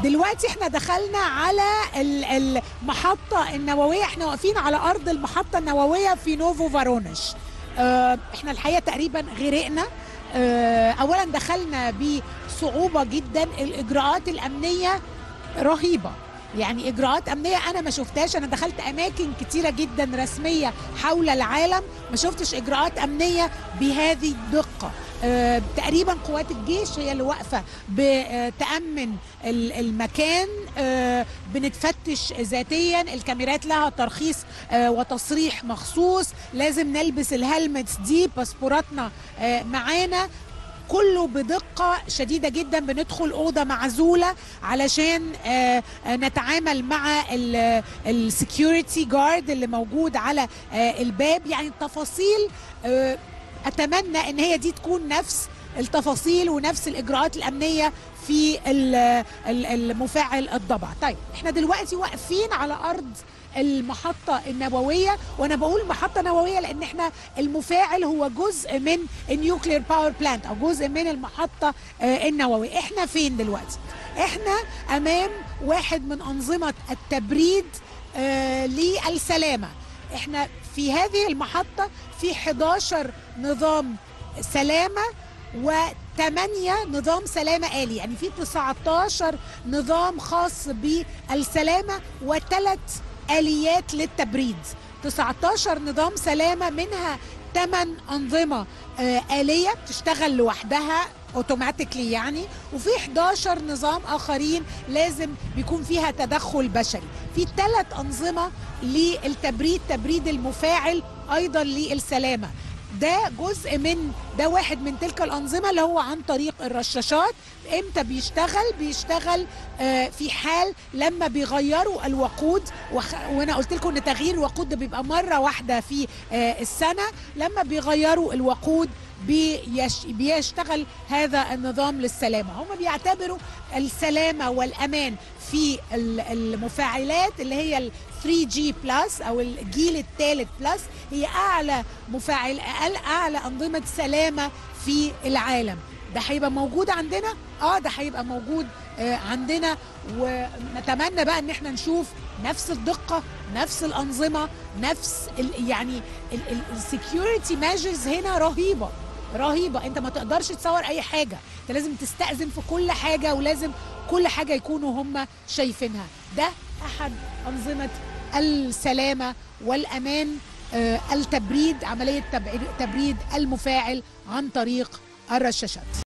دلوقتي احنا دخلنا على ال- المحطة النووية احنا واقفين على أرض المحطة النووية في نوفو فارونش اه احنا الحقيقة تقريبا غرقنا اه أولا دخلنا بصعوبة جدا الإجراءات الأمنية رهيبة يعني اجراءات امنيه انا ما شفتهاش انا دخلت اماكن كتيره جدا رسميه حول العالم ما شفتش اجراءات امنيه بهذه الدقه آه، تقريبا قوات الجيش هي اللي واقفه بتامن ال- المكان آه، بنتفتش ذاتيا الكاميرات لها ترخيص آه، وتصريح مخصوص لازم نلبس الهلمتس دي باسبوراتنا آه، معانا كله بدقة شديدة جدا بندخل أوضة معزولة علشان آه، آه، نتعامل مع السكيورتي جارد اللي موجود على آه، الباب يعني التفاصيل آه، أتمنى أن هي دي تكون نفس التفاصيل ونفس الإجراءات الأمنية في ال- ال- المفاعل الضبع طيب احنا دلوقتي واقفين على أرض المحطة النووية وأنا بقول محطة نووية لأن احنا المفاعل هو جزء من النيوكلير باور بلانت أو جزء من المحطة آه، النووية احنا فين دلوقتي؟ احنا أمام واحد من أنظمة التبريد آه، للسلامة احنا في هذه المحطة في 11 نظام سلامة وثمانية نظام سلامة آلي يعني في 19 نظام خاص بالسلامة وثلاث آليات للتبريد 19 نظام سلامة منها 8 أنظمة آه، آلية بتشتغل لوحدها اوتوماتيكلي يعني وفي 11 نظام اخرين لازم بيكون فيها تدخل بشري في ثلاث انظمه للتبريد تبريد المفاعل ايضا للسلامه ده جزء من ده واحد من تلك الانظمه اللي هو عن طريق الرشاشات امتى بيشتغل بيشتغل آه، في حال لما بيغيروا الوقود وخ... وانا قلت لكم ان تغيير الوقود ده بيبقى مره واحده في آه، السنه لما بيغيروا الوقود بيش... بيشتغل هذا النظام للسلامه هم بيعتبروا السلامه والامان في ال- المفاعلات اللي هي ال 3G بلس او الجيل الثالث بلس هي اعلى مفاعل اقل اعلى انظمه سلامه في العالم ده هيبقى موجود عندنا اه ده هيبقى موجود آه عندنا ونتمنى بقى ان احنا نشوف نفس الدقه نفس الانظمه نفس ال يعني السكيورتي ميجرز هنا رهيبه رهيبه انت ما تقدرش تصور اي حاجه انت لازم تستأذن في كل حاجه ولازم كل حاجه يكونوا هم شايفينها ده احد انظمه السلامه والامان آه، التبريد عمليه تبعيد- تبريد المفاعل عن طريق الرشاشات